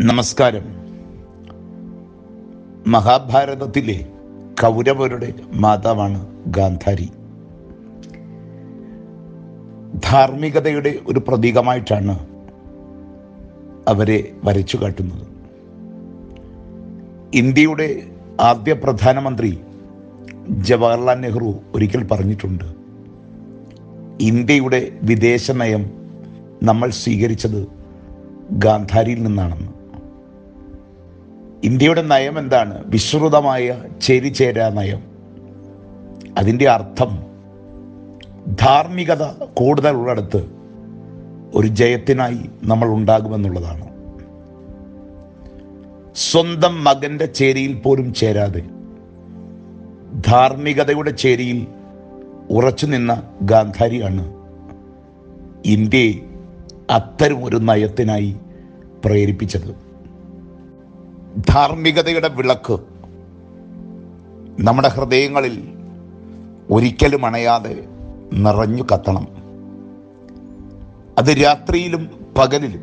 നമസ്കാരം മഹാഭാരതത്തിലെ കൗരവരുടെ മാതാവാണ് ഗാന്ധാരി ധാർമ്മികതയുടെ ഒരു പ്രതീകമായിട്ടാണ് അവരെ വരച്ചു കാട്ടുന്നത് ഇന്ത്യയുടെ ആദ്യ പ്രധാനമന്ത്രി ജവഹർലാൽ നെഹ്റു ഒരിക്കൽ പറഞ്ഞിട്ടുണ്ട് ഇന്ത്യയുടെ വിദേശ നയം നമ്മൾ സ്വീകരിച്ചത് ഗാന്ധാരിയിൽ നിന്നാണെന്ന് ഇന്ത്യയുടെ നയം എന്താണ് വിശ്രുതമായ ചേരിചേരാ നയം അതിൻ്റെ അർത്ഥം ധാർമ്മികത കൂടുതൽ ഉള്ളിടത്ത് ഒരു ജയത്തിനായി നമ്മൾ ഉണ്ടാകുമെന്നുള്ളതാണ് സ്വന്തം മകന്റെ ചേരിയിൽ പോലും ചേരാതെ ധാർമ്മികതയുടെ ചേരിയിൽ ഉറച്ചു നിന്ന ഗാന്ധാരിയാണ് ഇന്ത്യയെ അത്തരം ഒരു നയത്തിനായി പ്രേരിപ്പിച്ചത് ധാർമ്മികതയുടെ വിളക്ക് നമ്മുടെ ഹൃദയങ്ങളിൽ ഒരിക്കലും അണയാതെ നിറഞ്ഞു കത്തണം അത് രാത്രിയിലും പകലിലും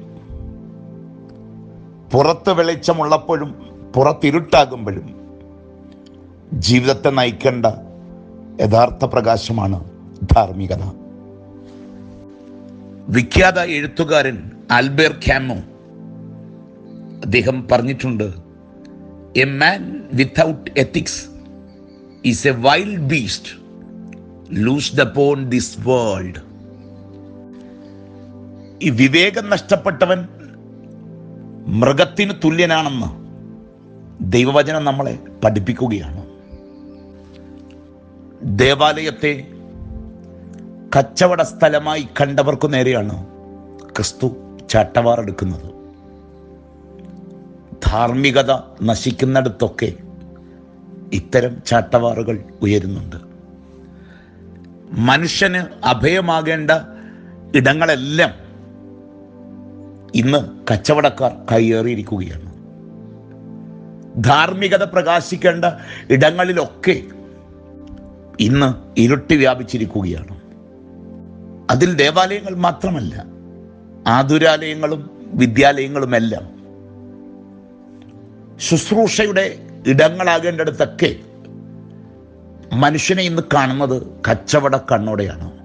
പുറത്ത് വെളിച്ചമുള്ളപ്പോഴും പുറത്തിരുട്ടാകുമ്പോഴും ജീവിതത്തെ നയിക്കേണ്ട യഥാർത്ഥ പ്രകാശമാണ് ധാർമ്മികത വിഖ്യാത എഴുത്തുകാരൻ ആൽബേർ ക്യാമോ അദ്ദേഹം പറഞ്ഞിട്ടുണ്ട് a man without ethics is a wild beast loosed upon this world ഈ വിവേകം നഷ്ടപ്പെട്ടവൻ മൃഗത്തിന് തുല്യനാണെന്ന് ദൈവവചനം നമ്മളെ പഠിപ്പിക്കുകയാണ് ദേവാലയത്തെ കച്ചവട സ്ഥലമായി കണ്ടവർക്കു നേരെയാണ് ക്രിസ്തു ചാട്ടവാറെടുക്കുന്നത് ധാർമ്മികത നശിക്കുന്നിടത്തൊക്കെ ഇത്തരം ചാട്ടവാറുകൾ ഉയരുന്നുണ്ട് മനുഷ്യന് അഭയമാകേണ്ട ഇടങ്ങളെല്ലാം ഇന്ന് കച്ചവടക്കാർ കയ്യേറിയിരിക്കുകയാണ് ധാർമ്മികത പ്രകാശിക്കേണ്ട ഇടങ്ങളിലൊക്കെ ഇന്ന് ഇരുട്ടി വ്യാപിച്ചിരിക്കുകയാണ് അതിൽ ദേവാലയങ്ങൾ മാത്രമല്ല ആതുരാലയങ്ങളും വിദ്യാലയങ്ങളുമെല്ലാം ശുശ്രൂഷയുടെ ഇടങ്ങളാകേണ്ടിടത്തൊക്കെ മനുഷ്യനെ ഇന്ന് കാണുന്നത് കച്ചവട കണ്ണോടെയാണ്